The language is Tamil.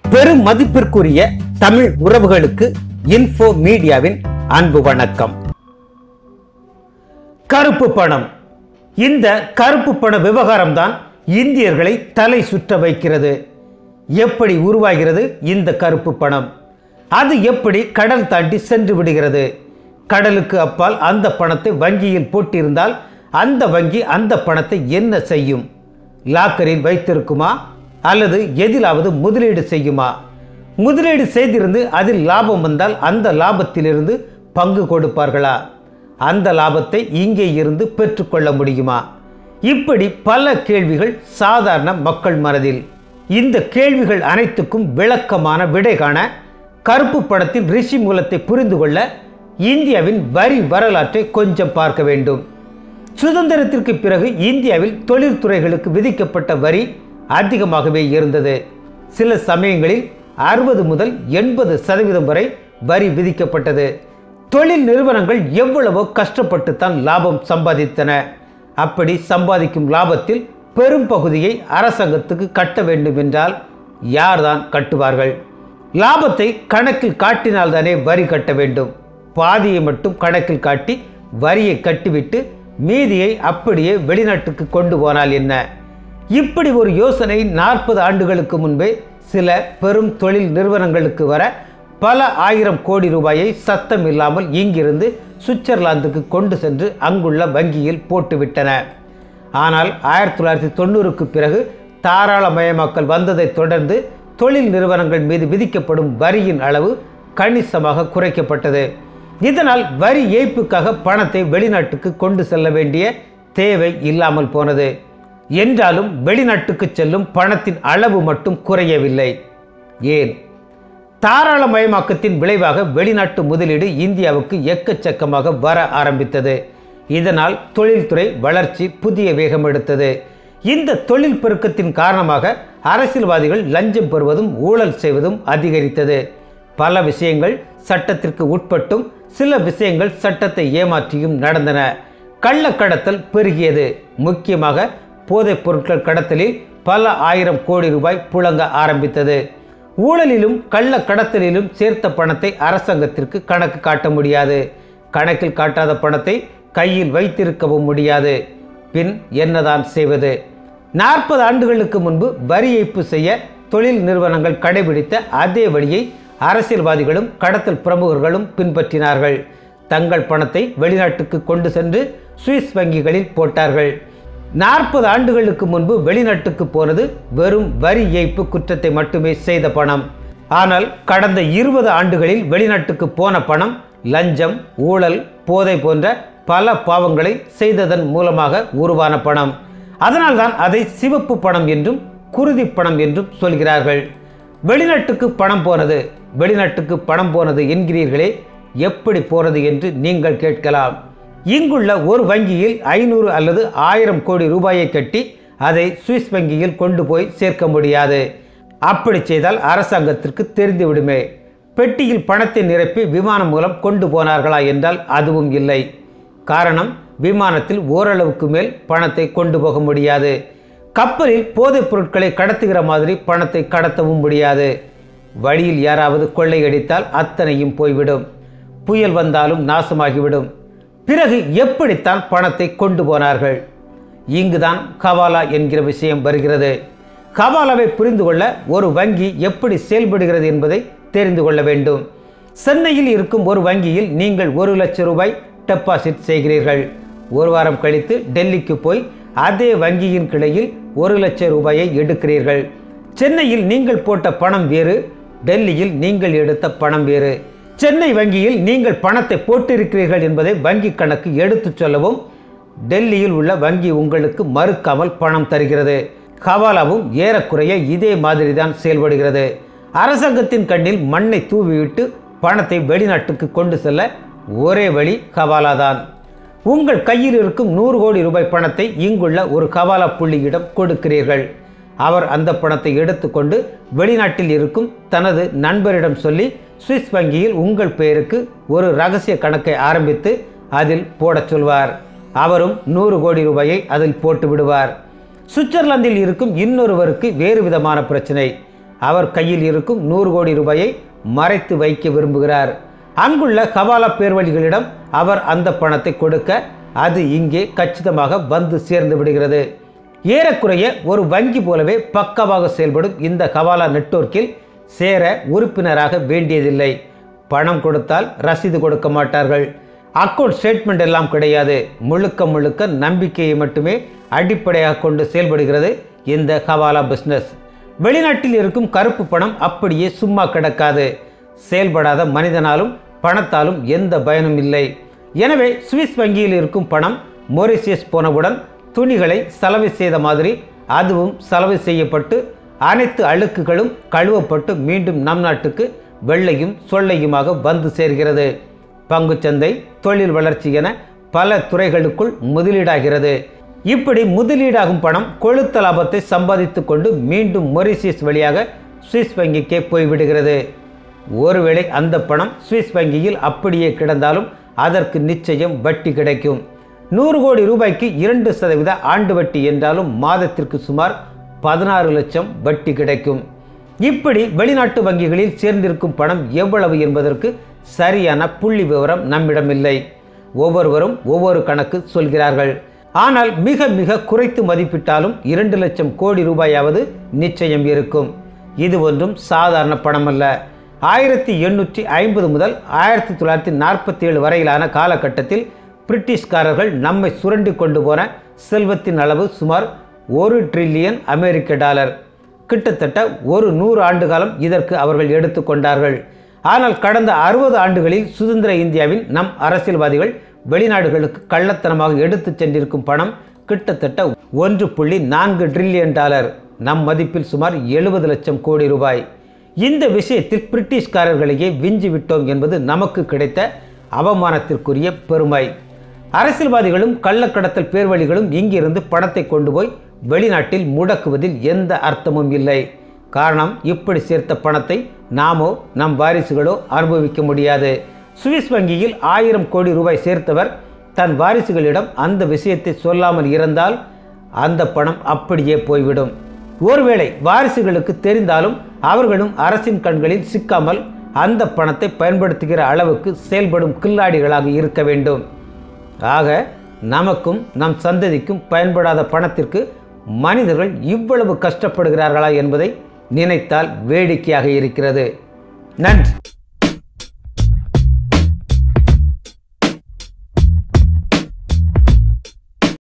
பெரும் மதிப்பிற்குரிய தமிழ் உறவுகளுக்கு இன்ஃபோ மீடியாவின் அன்பு வணக்கம் கருப்பு பணம் இந்த கருப்பு பண விவகாரம் தான் இந்தியர்களை தலை சுற்ற வைக்கிறது எப்படி உருவாகிறது இந்த கருப்பு பணம் அது எப்படி கடல் தாண்டி சென்று விடுகிறது கடலுக்கு அப்பால் அந்த பணத்தை வங்கியில் போட்டிருந்தால் அந்த வங்கி அந்த பணத்தை என்ன செய்யும் லாக்கரில் வைத்திருக்குமா அல்லது எதிலாவது முதலீடு செய்யுமா முதலீடு செய்திருந்து அதில் லாபம் வந்தால் அந்த லாபத்திலிருந்து பங்கு கொடுப்பார்களா அந்த லாபத்தை இங்கே இருந்து பெற்றுக்கொள்ள முடியுமா இப்படி பல கேள்விகள் சாதாரண மக்கள் மனதில் இந்த கேள்விகள் அனைத்துக்கும் விளக்கமான விடை காண கருப்பு படத்தின் ரிஷி மூலத்தை புரிந்து கொள்ள இந்தியாவின் வரி வரலாற்றை கொஞ்சம் பார்க்க வேண்டும் சுதந்திரத்திற்கு பிறகு இந்தியாவில் தொழில்துறைகளுக்கு விதிக்கப்பட்ட வரி அதிகமாகவே இருந்தது சில சமயங்களில் அறுபது முதல் எண்பது சதவீதம் வரை வரி விதிக்கப்பட்டது தொழில் நிறுவனங்கள் எவ்வளவோ கஷ்டப்பட்டுத்தான் லாபம் சம்பாதித்தன அப்படி சம்பாதிக்கும் லாபத்தில் பெரும் பகுதியை அரசாங்கத்துக்கு கட்ட வேண்டும் என்றால் யார்தான் கட்டுவார்கள் லாபத்தை கணக்கில் காட்டினால்தானே வரி கட்ட வேண்டும் பாதியை மட்டும் கணக்கில் காட்டி வரியை கட்டிவிட்டு மீதியை அப்படியே வெளிநாட்டுக்கு கொண்டு போனால் என்ன இப்படி ஒரு யோசனை நாற்பது ஆண்டுகளுக்கு முன்பே சில பெரும் தொழில் நிறுவனங்களுக்கு வர பல ஆயிரம் கோடி ரூபாயை சத்தம் இல்லாமல் இங்கிருந்து சுவிட்சர்லாந்துக்கு கொண்டு சென்று அங்குள்ள வங்கியில் போட்டுவிட்டன ஆனால் ஆயிரத்தி தொள்ளாயிரத்தி தொண்ணூறுக்கு பிறகு தாராளமயமாக்கல் வந்ததைத் தொடர்ந்து தொழில் நிறுவனங்கள் மீது விதிக்கப்படும் வரியின் அளவு கணிசமாக குறைக்கப்பட்டது இதனால் வரி ஏய்ப்புக்காக பணத்தை வெளிநாட்டுக்கு கொண்டு செல்ல வேண்டிய தேவை இல்லாமல் போனது என்றாலும் வெளிநாட்டுக்கு செல்லும் பணத்தின் அளவு மட்டும் குறையவில்லை ஏன் தாராளமயமாக்கத்தின் விளைவாக வெளிநாட்டு முதலீடு இந்தியாவுக்கு எக்கச்சக்கமாக வர ஆரம்பித்தது இதனால் தொழில்துறை வளர்ச்சி புதிய வேகம் எடுத்தது இந்த தொழில் பெருக்கத்தின் காரணமாக அரசியல்வாதிகள் லஞ்சம் பெறுவதும் ஊழல் செய்வதும் அதிகரித்தது பல விஷயங்கள் சட்டத்திற்கு உட்பட்டும் சில விஷயங்கள் சட்டத்தை ஏமாற்றியும் நடந்தன கள்ளக்கடத்தல் பெருகியது முக்கியமாக போதைப் பொருட்கள் கடத்தலில் பல ஆயிரம் கோடி ரூபாய் புழங்க ஆரம்பித்தது ஊழலிலும் கள்ள கடத்தலிலும் சேர்த்த பணத்தை அரசாங்கத்திற்கு கணக்கு காட்ட முடியாது கணக்கில் காட்டாத பணத்தை கையில் வைத்திருக்கவும் முடியாது பின் என்னதான் செய்வது நாற்பது ஆண்டுகளுக்கு முன்பு வரி ஏய்ப்பு செய்ய தொழில் நிறுவனங்கள் கடைபிடித்த அதே வழியை அரசியல்வாதிகளும் கடத்தல் பிரமுகர்களும் பின்பற்றினார்கள் தங்கள் பணத்தை வெளிநாட்டுக்கு கொண்டு சென்று சுவிஸ் வங்கிகளில் போட்டார்கள் நாற்பது ஆண்டுகளுக்கு முன்பு வெளிநாட்டுக்கு போனது வெறும் வரி ஏய்ப்பு குற்றத்தை மட்டுமே செய்த பணம் ஆனால் கடந்த இருபது ஆண்டுகளில் வெளிநாட்டுக்கு போன பணம் லஞ்சம் ஊழல் போதை போன்ற பல பாவங்களை செய்ததன் மூலமாக உருவான பணம் அதனால்தான் அதை சிவப்பு பணம் என்றும் குருதி பணம் என்றும் சொல்கிறார்கள் வெளிநாட்டுக்கு பணம் போனது வெளிநாட்டுக்கு பணம் போனது என்கிறீர்களே எப்படி போனது என்று நீங்கள் கேட்கலாம் இங்குள்ள ஒரு வங்கியில் ஐநூறு அல்லது ஆயிரம் கோடி ரூபாயை கட்டி அதை சுவிஸ் வங்கியில் கொண்டு போய் சேர்க்க முடியாது அப்படி செய்தால் அரசாங்கத்திற்கு தெரிந்துவிடுமே பெட்டியில் பணத்தை நிரப்பி விமானம் மூலம் கொண்டு போனார்களா என்றால் அதுவும் இல்லை காரணம் விமானத்தில் ஓரளவுக்கு மேல் பணத்தை கொண்டு போக முடியாது கப்பலில் போதைப் பொருட்களை கடத்துகிற மாதிரி பணத்தை கடத்தவும் முடியாது வழியில் யாராவது கொள்ளையடித்தால் அத்தனையும் போய்விடும் புயல் வந்தாலும் நாசமாகிவிடும் பிறகு எப்படித்தான் பணத்தை கொண்டு போனார்கள் இங்குதான் கவாலா என்கிற விஷயம் வருகிறது கவாலாவை புரிந்து கொள்ள ஒரு வங்கி எப்படி செயல்படுகிறது என்பதை தெரிந்து கொள்ள வேண்டும் சென்னையில் இருக்கும் ஒரு வங்கியில் நீங்கள் ஒரு லட்சம் ரூபாய் டெபாசிட் செய்கிறீர்கள் ஒரு வாரம் கழித்து டெல்லிக்கு போய் அதே வங்கியின் கிளையில் ஒரு லட்சம் ரூபாயை எடுக்கிறீர்கள் சென்னையில் நீங்கள் போட்ட பணம் வேறு டெல்லியில் நீங்கள் எடுத்த பணம் வேறு சென்னை வங்கியில் நீங்கள் பணத்தை போட்டிருக்கிறீர்கள் என்பதை வங்கி கணக்கு எடுத்துச் சொல்லவும் டெல்லியில் உள்ள வங்கி உங்களுக்கு மறுக்காமல் பணம் தருகிறது கவாலாவும் ஏறக்குறைய இதே மாதிரி தான் செயல்படுகிறது அரசாங்கத்தின் கண்ணில் மண்ணை தூவிவிட்டு பணத்தை வெளிநாட்டுக்கு கொண்டு செல்ல ஒரே வழி கவாலா தான் உங்கள் கையில் இருக்கும் நூறு கோடி ரூபாய் பணத்தை இங்குள்ள ஒரு கவாலா புள்ளியிடம் கொடுக்கிறீர்கள் அவர் அந்த பணத்தை எடுத்துக்கொண்டு வெளிநாட்டில் இருக்கும் தனது நண்பரிடம் சொல்லி சுவிஸ் வங்கியில் உங்கள் பெயருக்கு ஒரு ரகசிய கணக்கை ஆரம்பித்து அதில் போடச் சொல்வார் அவரும் நூறு கோடி ரூபாயை அதில் போட்டு விடுவார் சுவிட்சர்லாந்தில் இருக்கும் இன்னொருவருக்கு வேறு விதமான பிரச்சனை அவர் கையில் இருக்கும் நூறு கோடி ரூபாயை மறைத்து வைக்க விரும்புகிறார் அங்குள்ள கபாலா பேர்வழிகளிடம் அவர் அந்த பணத்தை கொடுக்க அது இங்கே கச்சிதமாக வந்து சேர்ந்து விடுகிறது ஏறக்குறைய ஒரு வங்கி போலவே பக்கவாக செயல்படும் இந்த கபாலா நெட்வொர்க்கில் சேர உறுப்பினராக வேண்டியதில்லை பணம் கொடுத்தால் ரசீது கொடுக்க மாட்டார்கள் அக்கௌண்ட் ஸ்டேட்மெண்ட் எல்லாம் கிடையாது முழுக்க முழுக்க நம்பிக்கையை மட்டுமே அடிப்படையாக கொண்டு செயல்படுகிறது இந்த ஹவாலா பிஸ்னஸ் வெளிநாட்டில் இருக்கும் கருப்பு பணம் அப்படியே சும்மா கிடக்காது செயல்படாத மனிதனாலும் பணத்தாலும் எந்த பயனும் இல்லை எனவே சுவிஸ் வங்கியில் இருக்கும் பணம் மொரிசியஸ் போனவுடன் துணிகளை சலவை செய்த மாதிரி அதுவும் சலவை செய்யப்பட்டு அனைத்து அழுக்குகளும் கழுவப்பட்டு மீண்டும் நம் நாட்டுக்கு வெள்ளையும் சொல்லையுமாக வந்து சேர்கிறது பங்குச்சந்தை தொழில் வளர்ச்சி என பல துறைகளுக்குள் முதலீடாகிறது இப்படி முதலீடாகும் பணம் கொழுத்த லாபத்தை சம்பாதித்து கொண்டு மீண்டும் மொரிசியஸ் வழியாக சுவிஸ் வங்கிக்கே போய்விடுகிறது ஒருவேளை அந்த பணம் சுவிஸ் வங்கியில் அப்படியே கிடந்தாலும் அதற்கு நிச்சயம் வட்டி கிடைக்கும் நூறு கோடி ரூபாய்க்கு இரண்டு சதவீத ஆண்டு வட்டி என்றாலும் மாதத்திற்கு சுமார் பதினாறு லட்சம் வட்டி கிடைக்கும் இப்படி வெளிநாட்டு வங்கிகளில் சேர்ந்திருக்கும் பணம் எவ்வளவு என்பதற்கு சரியான புள்ளி விவரம் நம்மிடம் இல்லை ஒவ்வொருவரும் ஒவ்வொரு கணக்கு சொல்கிறார்கள் ஆனால் மிக மிக குறைத்து மதிப்பிட்டாலும் இரண்டு லட்சம் கோடி ரூபாயாவது நிச்சயம் இருக்கும் இது ஒன்றும் சாதாரண பணம் அல்ல ஆயிரத்தி எண்ணூற்றி ஐம்பது முதல் ஆயிரத்தி தொள்ளாயிரத்தி நாற்பத்தி ஏழு வரையிலான காலகட்டத்தில் பிரிட்டிஷ்காரர்கள் நம்மை சுரண்டி கொண்டு போன செல்வத்தின் அளவு சுமார் ஒரு ட்ரில்லியன் அமெரிக்க டாலர் கிட்டத்தட்ட ஒரு நூறு ஆண்டு காலம் இதற்கு அவர்கள் எடுத்துக்கொண்டார்கள் ஆனால் கடந்த அறுபது ஆண்டுகளில் சுதந்திர இந்தியாவின் நம் அரசியல்வாதிகள் வெளிநாடுகளுக்கு கள்ளத்தனமாக எடுத்துச் சென்றிருக்கும் பணம் கிட்டத்தட்ட ஒன்று புள்ளி நான்கு ட்ரில்லியன் டாலர் நம் மதிப்பில் சுமார் எழுபது லட்சம் கோடி ரூபாய் இந்த விஷயத்தில் பிரிட்டிஷ்காரர்களையே விஞ்சி விட்டோம் என்பது நமக்கு கிடைத்த அவமானத்திற்குரிய பெருமை அரசியல்வாதிகளும் கள்ளக்கடத்தல் பேர்வழிகளும் இங்கிருந்து பணத்தை கொண்டு போய் வெளிநாட்டில் முடக்குவதில் எந்த அர்த்தமும் இல்லை காரணம் இப்படி சேர்த்த பணத்தை நாமோ நம் வாரிசுகளோ அனுபவிக்க முடியாது சுவிஸ் வங்கியில் ஆயிரம் கோடி ரூபாய் சேர்த்தவர் தன் வாரிசுகளிடம் அந்த விஷயத்தை சொல்லாமல் இருந்தால் அந்த பணம் அப்படியே போய்விடும் ஒருவேளை வாரிசுகளுக்கு தெரிந்தாலும் அவர்களும் அரசின் கண்களில் சிக்காமல் அந்த பணத்தை பயன்படுத்துகிற அளவுக்கு செயல்படும் கில்லாடிகளாக இருக்க வேண்டும் ஆக நமக்கும் நம் சந்ததிக்கும் பயன்படாத பணத்திற்கு மனிதர்கள் இவ்வளவு கஷ்டப்படுகிறார்களா என்பதை நினைத்தால் வேடிக்கையாக இருக்கிறது நன்றி